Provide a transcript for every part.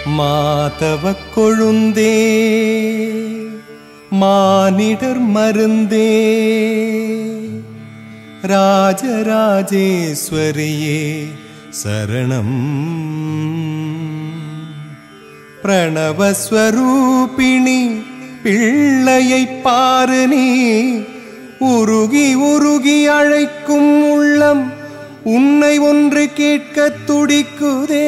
மாதவ கொழுந்தே மானிடர் மருந்தே ராஜராஜேஸ்வரியே சரணம் பிரணவஸ்வரூபிணி பிள்ளையை பாரு நீ உருகி உருகி அழைக்கும் உள்ளம் உன்னை ஒன்று கேட்க துடிக்குதே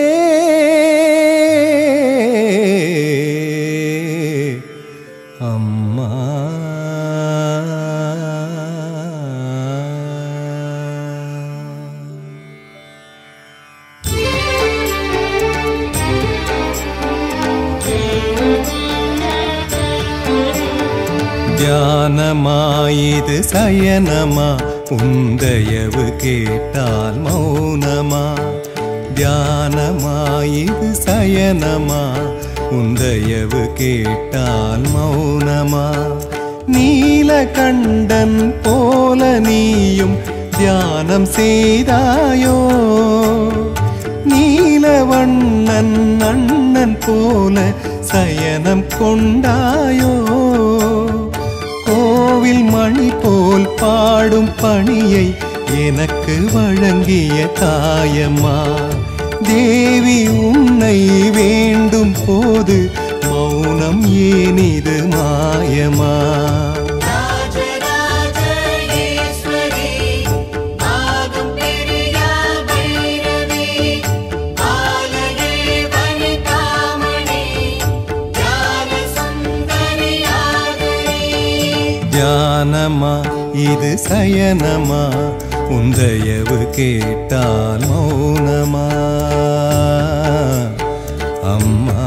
அம்மா தியானமாயிது சயனமா உந்தயவு கேட்டால் மௌனமா தியானமாயிது சயனமா உந்தயவு கேட்டால் மௌனமா நீலகண்டன் போல நீயும் தியானம் செய்தாயோ நீலவண்ணன் அண்ணன் போல சயனம் கொண்டாயோ கோவில் மணி போல் பாடும் பணியை எனக்கு வழங்கிய தாயம்மா தேவி உன்னை வேண்டும் போது மௌனம் ஏனிது மாயமா ராஜராஜேஸ்வரி ஆகும் பிரியா பைரவி ஆலயே வனிதாமணி ஞான சுந்தரியாகரி தியானமா இது சயனமா உந்தயவு கேட்டால் மௌனமா அம்மா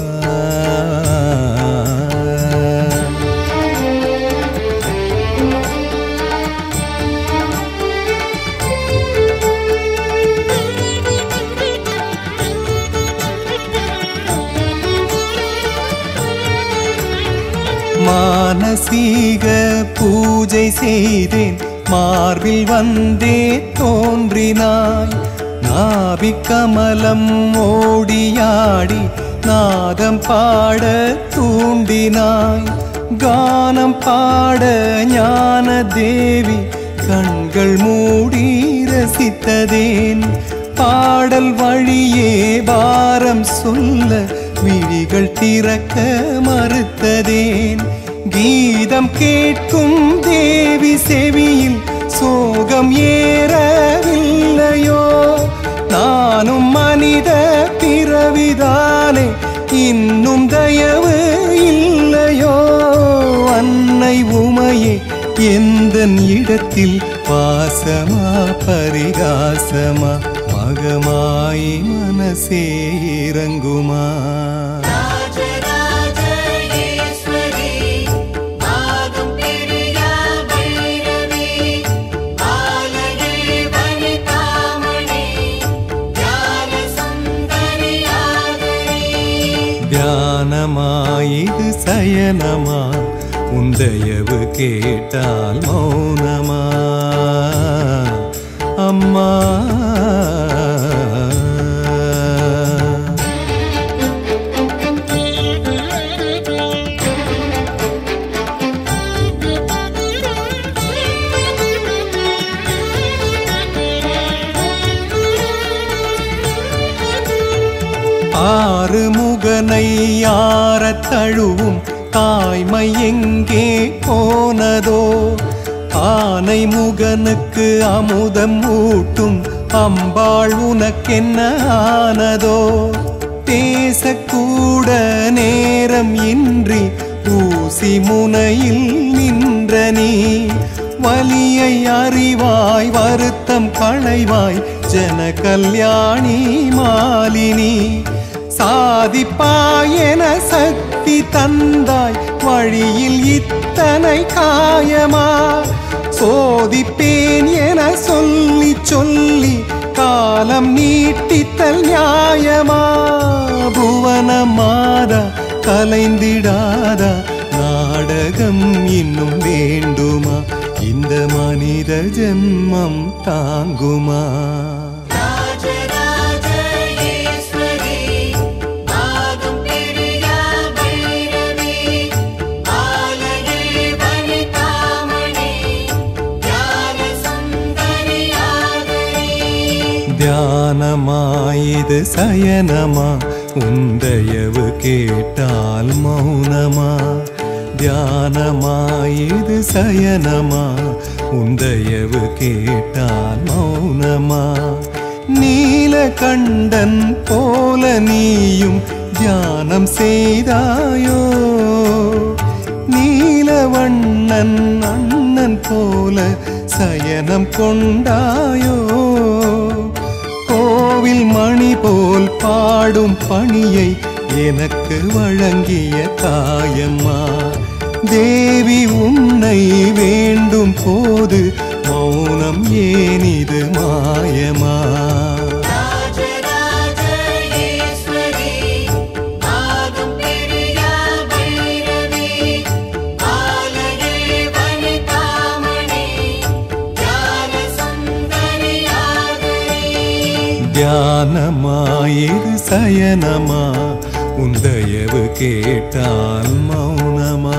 மானசீக பூஜை செய்தேன் மார்பில் வந்தே தோன்றினாய் நாபி கமலம் ஓடியாடி நாதம் பாட தூண்டினாய் கானம் பாட ஞான தேவி கண்கள் மூடி ரசித்ததேன் பாடல் வழியே பாரம் சொல்ல விழிகள் திறக்க மறுத்ததேன் கீதம் கேட்கும் தேவி செவியில் சோகம் ஏறவில்லையோ நானும் மனித பிறவிதானே இன்னும் தயவு இல்லையோ அன்னை உமையே எந்த இடத்தில் பாசமா பரிகாசமா மகமாய் மனசே இறங்குமா ராஜராஜேஸ்வரி ஆகும் பிரியா பைரவி ஆலயே வனிதாமணி ஞான சுந்தரியாகரி தியானமாயிது சயனமா உந்தயவு கேட்டால் மௌனமா அம்மா ஆறு முகனை யார தழுவும் தாய்மை எங்கே போனதோ ஆனை முகனுக்கு அமுதம் ஊட்டும் அம்பாள் உனக்கென்ன ஆனதோ பேசக்கூட நேரம் இன்றி ஊசி முனையில் நின்ற நீ வலியை அறிவாய் வருத்தம் களைவாய் ஜன கல்யாணி மாலினி சாதிப்பாயென சக்தி தந்தாய் வழியில் இத்தனை காயமா சோதிப்பேன் என சொல்லி சொல்லி காலம் நீட்டித்தல் நியாயமா புவன மாதா கலைந்திடாதா நாடகம் இன்னும் வேண்டுமா இந்த மனித ஜென்மம் தாங்குமா ராஜராஜேஸ்வரி ஆகும் தியானமாயிது சயனமா உந்தயவு கேட்டால் மௌனமா தியானமாயிது சயனமா உந்தயவு கேட்டால் மௌனமா நீலகண்டன் போல நீயும் தியானம் செய்தாயோ நீலவண்ணன் அண்ணன் போல சயனம் கொண்டாயோ கோவில் மணி போல் பாடும் பணியை எனக்கு வழங்கிய தாயம்மா தேவி உன்னை வேண்டும் போது மௌனம் ஏனிது மாயமா ராஜராஜேஸ்வரி ஆகும் பிரியா பைரவி ஆலயே வனிதாமணி ஞான சுந்தரியாகரி தியானமாயிரு சயனமா உந்தயவு கேட்டால் மௌனமா